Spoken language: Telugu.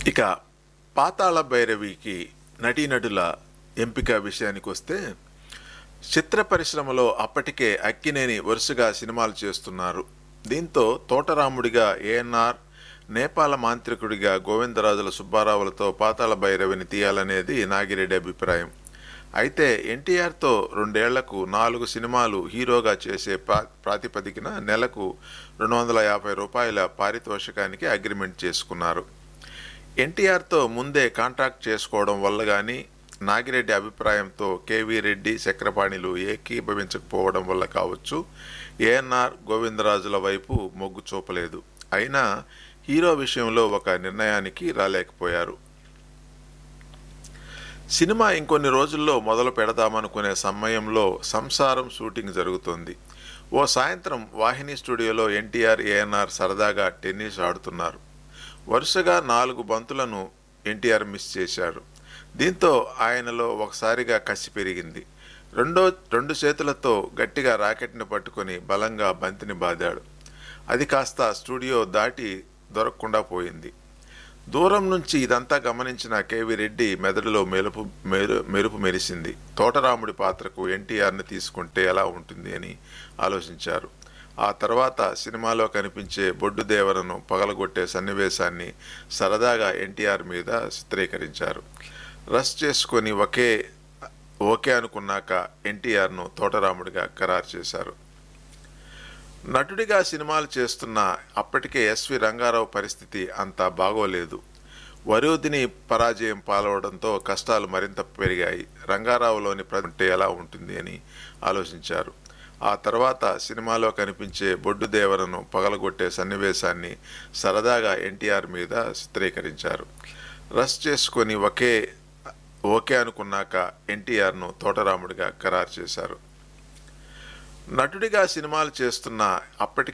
ఇక పాతాళ భైరవికి నటీనటుల ఎంపిక విషయానికి వస్తే చిత్ర పరిశ్రమలో అప్పటికే అక్కినేని వరుసగా సినిమాలు చేస్తున్నారు దీంతో తోటరాముడిగా ఏఎన్ఆర్ నేపాల మాంత్రికుడిగా గోవిందరాజుల సుబ్బారావులతో పాతాళ భైరవిని తీయాలనేది నాగిరెడ్డి అభిప్రాయం అయితే ఎన్టీఆర్తో రెండేళ్లకు నాలుగు సినిమాలు హీరోగా చేసే ప్రా ప్రాతిపదికన నెలకు రెండు వందల యాభై రూపాయల పారితోషికానికి అగ్రిమెంట్ చేసుకున్నారు ఎన్టీఆర్తో ముందే కాంట్రాక్ట్ చేసుకోవడం వల్ల కానీ నాగిరెడ్డి అభిప్రాయంతో కేవీ రెడ్డి చక్రపాణిలు ఏకీభవించకపోవడం వల్ల కావచ్చు ఏఎన్ఆర్ గోవిందరాజుల వైపు మొగ్గు చూపలేదు అయినా హీరో విషయంలో ఒక నిర్ణయానికి రాలేకపోయారు సినిమా ఇంకొన్ని రోజుల్లో మొదలు పెడదామనుకునే సమయంలో సంసారం షూటింగ్ జరుగుతోంది ఓ సాయంత్రం వాహిని స్టూడియోలో ఎన్టీఆర్ ఏఎన్ఆర్ సరదాగా టెన్నిస్ ఆడుతున్నారు వరుసగా నాలుగు బంతులను ఎన్టీఆర్ మిస్ చేశారు దీంతో ఆయనలో ఒకసారిగా కసి పెరిగింది రెండో రెండు చేతులతో గట్టిగా రాకెట్ని పట్టుకొని బలంగా బంతిని బాదాడు అది కాస్త స్టూడియో దాటి దొరకకుండా పోయింది దూరం నుంచి ఇదంతా గమనించిన కేవి రెడ్డి మెదడులో మెరుపు మెరు మెరుపు మెరిసింది తోటరాముడి పాత్రకు ఎన్టీఆర్ని తీసుకుంటే ఎలా ఉంటుంది అని ఆలోచించారు ఆ తర్వాత సినిమాలో కనిపించే బొడ్డు దేవరను పగలగొట్టే సన్నివేశాన్ని సరదాగా ఎన్టీఆర్ మీద చిత్రీకరించారు రష్ చేసుకొని ఒకే ఓకే అనుకున్నాక ఎన్టీఆర్ను తోటరాముడిగా ఖరారు చేశారు నటుడిగా సినిమాలు చేస్తున్న అప్పటికే ఎస్వి రంగారావు పరిస్థితి అంత బాగోలేదు వరుదిని పరాజయం పాలవడంతో కష్టాలు మరింత పెరిగాయి రంగారావులోని ఉంటే ఎలా ఉంటుంది అని ఆలోచించారు ఆ తర్వాత సినిమాలో కనిపించే బొడ్డు దేవరను పగలగొట్టే సన్నివేశాన్ని సరదాగా ఎన్టీఆర్ మీద చిత్రీకరించారు రష్ చేసుకొని ఒకే ఓకే అనుకున్నాక ఎన్టీఆర్ను తోటరాముడిగా ఖరారు చేశారు నటుడిగా సినిమాలు చేస్తున్న అప్పటికే